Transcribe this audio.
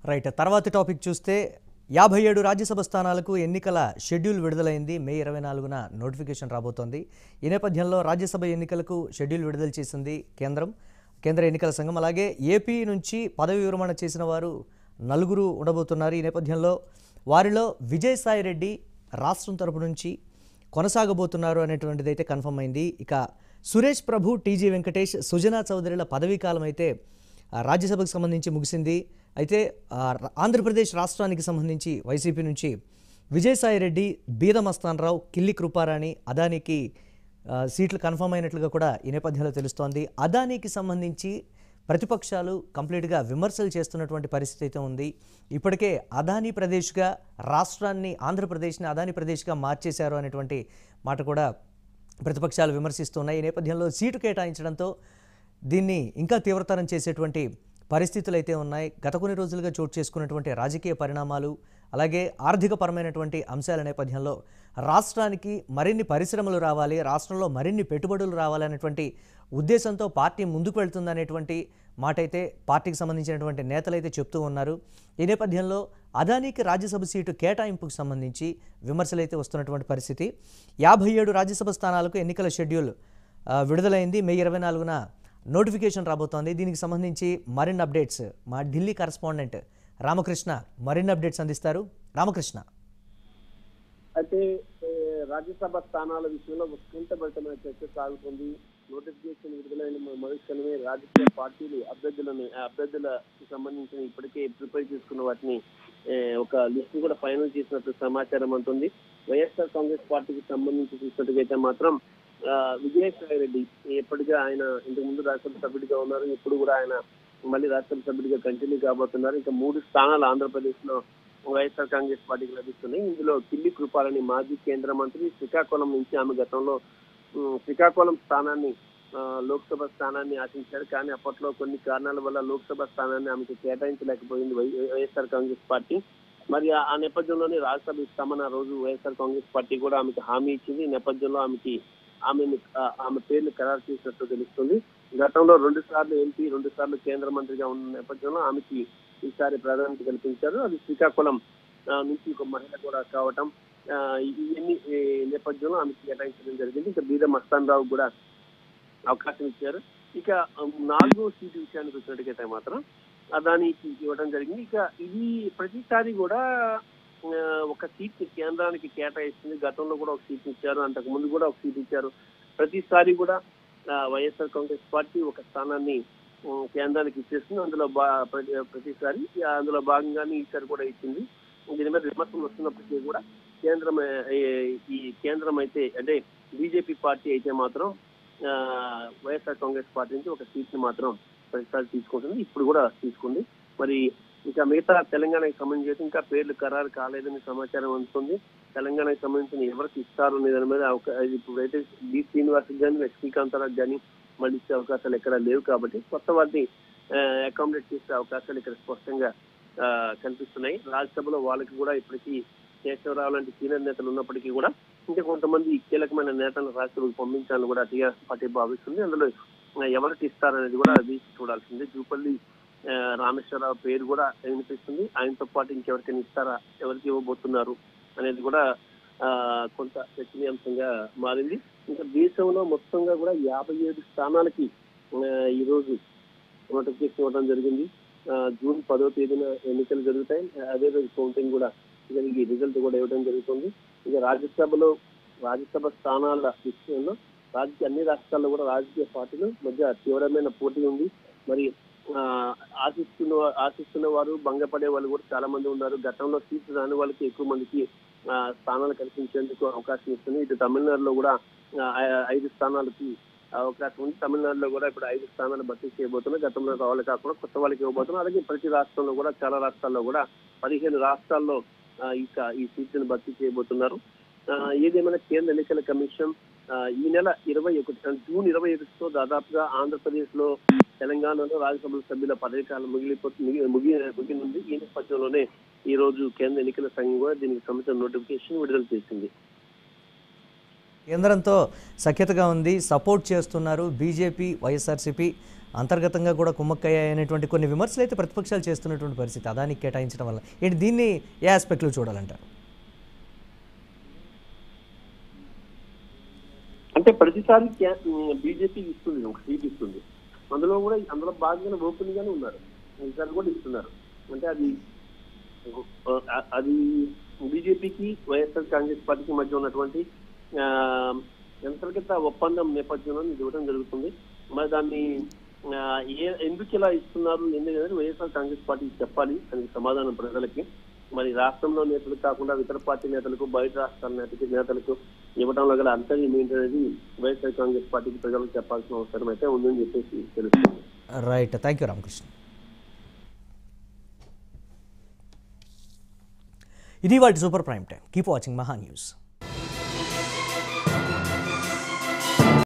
right తర్వాతి topic చూస్తే యాభై ఏడు రాజ్యసభ స్థానాలకు ఎన్నికల షెడ్యూల్ విడుదలైంది మే ఇరవై నాలుగున నోటిఫికేషన్ రాబోతోంది ఈ నేపథ్యంలో రాజ్యసభ ఎన్నికలకు షెడ్యూల్ విడుదల చేసింది కేంద్రం కేంద్ర ఎన్నికల సంఘం అలాగే ఏపీ నుంచి పదవి విరమణ చేసిన వారు నలుగురు ఉండబోతున్నారు ఈ నేపథ్యంలో వారిలో విజయసాయి రెడ్డి రాష్ట్రం తరపు నుంచి కొనసాగబోతున్నారు అనేటువంటిది అయితే కన్ఫర్మ్ అయింది ఇక సురేష్ ప్రభు టీజీ వెంకటేష్ సుజనా చౌదరిల పదవీ కాలం అయితే ఆ, రాజ్యసభకు సంబంధించి ముగిసింది అయితే ఆ, ర- ఆంధ్రప్రదేశ్ రాష్ట్రానికి సంబంధించి వైసీపీ నుంచి విజయసాయి రెడ్డి బీద మస్తాన్రావు కిల్లి కృపారాణి అదానికి ఆ, సీట్లు కన్ఫర్మ్ అయినట్లుగా కూడా ఈ నేపథ్యంలో తెలుస్తోంది అదానికి సంబంధించి ప్రతిపక్షాలు కంప్లీట్గా విమర్శలు చేస్తున్నటువంటి పరిస్థితి అయితే ఉంది ఇప్పటికే అదానీ ప్రదేశ్గా రాష్ట్రాన్ని ఆంధ్రప్రదేశ్ని అదానీ ప్రదేశ్గా మార్చేశారు అనేటువంటి మాట కూడా ప్రతిపక్షాలు విమర్శిస్తున్నాయి ఈ నేపథ్యంలో సీటు కేటాయించడంతో దీన్ని ఇంకా తీవ్రతరం చేసేటువంటి పరిస్థితులు అయితే ఉన్నాయి గత కొన్ని రోజులుగా చోటు చేసుకున్నటువంటి రాజకీయ పరిణామాలు అలాగే ఆర్థికపరమైనటువంటి అంశాల నేపథ్యంలో రాష్ట్రానికి మరిన్ని పరిశ్రమలు రావాలి రాష్ట్రంలో మరిన్ని పెట్టుబడులు రావాలనేటువంటి ఉద్దేశంతో పార్టీ ముందుకు వెళ్తుందనేటువంటి మాట అయితే పార్టీకి సంబంధించినటువంటి నేతలు అయితే చెప్తూ ఉన్నారు ఈ నేపథ్యంలో అదానికి రాజ్యసభ సీటు కేటాయింపుకు సంబంధించి విమర్శలు అయితే వస్తున్నటువంటి పరిస్థితి యాభై ఏడు రాజ్యసభ స్థానాలకు ఎన్నికల షెడ్యూల్ ఆ, విడుదలైంది మే ఇరవై నాలుగున నోటిఫికేషన్ రాబోతోంది దీనికి సంబంధించి మరిన్ని అప్డేట్స్ మా ఢిల్లీ కరస్పాండెంట్ రామకృష్ణ మరిన్ని అప్డేట్స్ అందిస్తారు రామకృష్ణ అయితే ఏ, రాజ్యసభ స్థానాల విషయంలో ఉత్కంఠభరితమైన చర్చ సాగుతుంది నోటిఫికేషన్ విడుదలైన మ- మరుక్షణమే రాజకీయ పార్టీలు అభ్యర్థులను ఆ అభ్యర్థులకు సంబంధించిన ఇప్పటికే ప్రిపేర్ చేసుకున్న వాటిని ఏ, ఒక లిస్ట్ కూడా ఫైనల్ చేసినట్టు సమాచారం అంటుంది వైఎస్ఆర్ కాంగ్రెస్ పార్టీకి సంబంధించి చూసినట్టుగైతే మాత్రం ఆ, విజయసాయి రెడ్డి ఎప్పటిగా ఆయన ఇంతకు ముందు రాజ్యసభ సభ్యుడిగా ఉన్నారు ఇప్పుడు కూడా ఆయన మళ్ళీ రాజ్యసభ సభ్యుడిగా కంటిన్యూ కాబోతున్నారు ఇంకా మూడు స్థానాలు ఆంధ్రప్రదేశ్ లో వైఎస్ఆర్ కాంగ్రెస్ పార్టీకి లభిస్తున్నాయి ఇందులో కిల్లి కృపాలని మాజీ కేంద్ర మంత్రి శ్రీకాకుళం నుంచి ఆమె గతంలో ఉమ్, శ్రీకాకుళం స్థానాన్ని ఆ, లోక్సభ స్థానాన్ని ఆశించారు కానీ అప్పట్లో కొన్ని కారణాల వల్ల లోక్సభ స్థానాన్ని ఆమెకు కేటాయించలేకపోయింది వై- వైఎస్ఆర్ కాంగ్రెస్ పార్టీ మరి ఆ- ఆ నేపథ్యంలోనే రాజ్యసభ ఇస్తామన్న రోజు వైఎస్ఆర్ కాంగ్రెస్ పార్టీ కూడా ఆమెకు హామీ ఇచ్చింది ఈ నేపథ్యంలో ఆమెకి ఆమెను ఆ, ఆమె పేర్లు ఖరారు చేసినట్టు తెలుస్తుంది గతంలో రెండు సార్లు ఎంపీ రెండు సార్లు కేంద్ర మంత్రిగా ఉన్న నేపథ్యంలో ఆమెకి ఈసారి ప్రాధాన్యత కల్పించారు అది శ్రీకాకుళం ఆ, నుంచి ఒక మహిళ కూడా కావటం ఆ, ఇవన్నీ ఈ నేపథ్యంలో ఆమెకి కేటాయించడం జరిగింది ఇక బీద మస్తాన్ రావు కూడా అవకాశం ఇచ్చారు ఇక ఆ, నాలుగో సీటు విషయానికి వచ్చినట్టుగైతే మాత్రం అదానికి ఇవ్వడం జరిగింది ఇక ఇది ప్రతిసారి కూడా ఆ, ఒక సీట్ కేంద్రానికి కేటాయిస్తుంది గతంలో కూడా ఒక సీట్ ఇచ్చారు అంతకు ముందు కూడా ఒక సీట్ ఇచ్చారు ప్రతిసారి కూడా ఆ, వైఎస్ఆర్ కాంగ్రెస్ పార్టీ ఒక స్థానాన్ని ఉమ్, కేంద్రానికి ఇచ్చేస్తుంది అందులో బా ప్రతి ప్రతిసారి ఆ, అందులో భాగంగానే ఈసారి కూడా ఇచ్చింది దీని మీద విమర్శలు వస్తున్నప్పటికీ కూడా కేంద్రం ఏ, ఏ- ఈ కేంద్రం అయితే అంటే బీజేపీ పార్టీ అయితే మాత్రం ఆ, వైఎస్ఆర్ కాంగ్రెస్ పార్టీ నుంచి ఒక సీట్ ని మాత్రం ప్రతిసారి తీసుకుంటుంది ఇప్పుడు కూడా తీసుకుంది మరి ఇంకా మిగతా తెలంగాణకి సంబంధించి ఇంకా పేర్లు ఖరారు కాలేదని సమాచారం అందుతుంది తెలంగాణకి సంబంధించిన ఎవరికి ఇస్తారు అనే దాని మీద అవకా- ఇప్పుడైతే డి శ్రీనివాస్ కానీ లక్ష్మీకాంతరావు కానీ మళ్ళీ ఇచ్చే అవకాశాలు ఎక్కడ లేవు కాబట్టి కొత్త వారిని అకామిడేట్ చేసే అవకాశాలు ఇక్కడ స్పష్టంగా ఆ, కనిపిస్తున్నాయి రాజ్యసభలో వాళ్ళకి కూడా ఇప్పటికీ కేశవరావు లాంటి సీనియర్ నేతలు ఉన్నప్పటికీ కూడా ఇంకా కొంతమంది కీలకమైన నేతలను రాష్ట్రాలకు పంపించాలని కూడా టీఆర్ఎస్ పార్టీ భావిస్తుంది అందులో ఆ, ఎవరికి ఇస్తారనేది కూడా అది చూడాల్సిందే జూపల్లి ఆ, రామేశ్వరరావు పేరు కూడా వినిపిస్తుంది ఆయనతో పాటు ఇంకెవరికైనా ఇస్తారా ఎవరికి ఇవ్వబోతున్నారు అనేది కూడా ఆ, కొంత చర్చనీయాంశంగా మారింది ఇంకా దేశంలో మొత్తంగా కూడా యాభై ఏడు స్థానాలకి ఆ, ఈ రోజు నోటిఫికేషన్ ఇవ్వడం జరిగింది ఆ, జూన్ పదో తేదీన ఎన్నికలు జరుగుతాయి అదే రోజు కౌంటింగ్ కూడా జరిగి రిజల్ట్ కూడా ఇవ్వడం జరుగుతుంది ఇక రాజ్యసభలో రాజ్యసభ స్థానాల విషయంలో రాజకీయ అన్ని రాష్ట్రాల్లో కూడా రాజకీయ పార్టీలు మధ్య తీవ్రమైన పోటీ ఉంది మరి ఆ, ఆశిస్తున్న ఆశిస్తున్న వారు భంగపడే వాళ్ళు కూడా చాలా మంది ఉన్నారు గతంలో సీట్లు రాని వాళ్ళకి ఎక్కువ మందికి ఆ, స్థానాలు కల్పించేందుకు అవకాశం ఇస్తుంది ఇటు తమిళనాడులో కూడా ఆ, ఐ- ఐదు స్థానాలకి అవకాశం ఉంది తమిళనాడులో కూడా ఇప్పుడు ఐదు స్థానాలు భర్తీ చేయబోతున్నారు గతంలో వాళ్ళు కాకుండా కొత్త వాళ్ళకి ఇవ్వబోతున్నారు అలాగే ప్రతి రాష్ట్రంలో కూడా చాలా రాష్ట్రాల్లో కూడా పదిహేను రాష్ట్రాల్లో ఆ, ఇక ఈ సీట్లను భర్తీ చేయబోతున్నారు ఆ, ఏదేమైనా కేంద్ర ఎన్నికల కమిషన్ ఆ, ఈ నెల ఇరవై ఒకటి అంటే జూన్ ఇరవై ఒకటితో దాదాపుగా ఆంధ్రప్రదేశ్ లో తెలంగాణలో రాజ్యసభ సభ్యుల పదవి కాలం ముగిలిపోతుంది ముగి ముగినుంది ఈ నేపథ్యంలోనే ఈ రోజు కేంద్ర ఎన్నికల సంఘం కూడా దీనికి సంబంధించిన నోటిఫికేషన్ విడుదల చేసింది కేంద్రంతో సఖ్యతగా ఉంది సపోర్ట్ చేస్తున్నారు బీజేపీ వైఎస్ఆర్సీపీ అంతర్గతంగా కూడా కుమ్మక్కయ్యాయి అనేటువంటి కొన్ని విమర్శలు అయితే ప్రతిపక్షాలు చేస్తున్నటువంటి పరిస్థితి అదానికి కేటాయించడం వల్ల ఏంటి దీన్ని ఏ ఆస్పెక్ట్లో చూడాలంటారు అంటే ప్రతిసారి బీజేపీ ఇస్తుంది ఒక సీట్ ఇస్తుంది అందులో కూడా అందులో భాగంగానే ఓపెన్ గానే ఉన్నారు ఈసారి కూడా ఇస్తున్నారు అంటే అది ఆ, అది బీజేపీకి వైఎస్ఆర్ కాంగ్రెస్ పార్టీకి మధ్య ఉన్నటువంటి ఆ, అంతర్గత ఒప్పందం నేపథ్యంలో ఇది ఇవ్వడం జరుగుతుంది మరి దాన్ని ఆ, ఏ ఎందుకు ఇలా ఇస్తున్నారు ఎందుకంటే వైఎస్ఆర్ కాంగ్రెస్ పార్టీకి చెప్పాలి అని సమాధానం ప్రజలకి మరి రాష్ట్రంలో నేతలు కాకుండా ఇతర పార్టీ నేతలకు బయట రాష్ట్రాల నేతకి నేతలకు ఇవ్వడంలో గల అంతర్యం ఏంటనేది వైఎస్ఆర్ కాంగ్రెస్ పార్టీకి ప్రజలకు చెప్పాల్సిన అవసరం అయితే ఉందని చెప్పేసి తెలుస్తుంది రైట్ థ్యాంక్ యూ రామకృష్ణ ఇది వాటి super prime time keep watching Maha news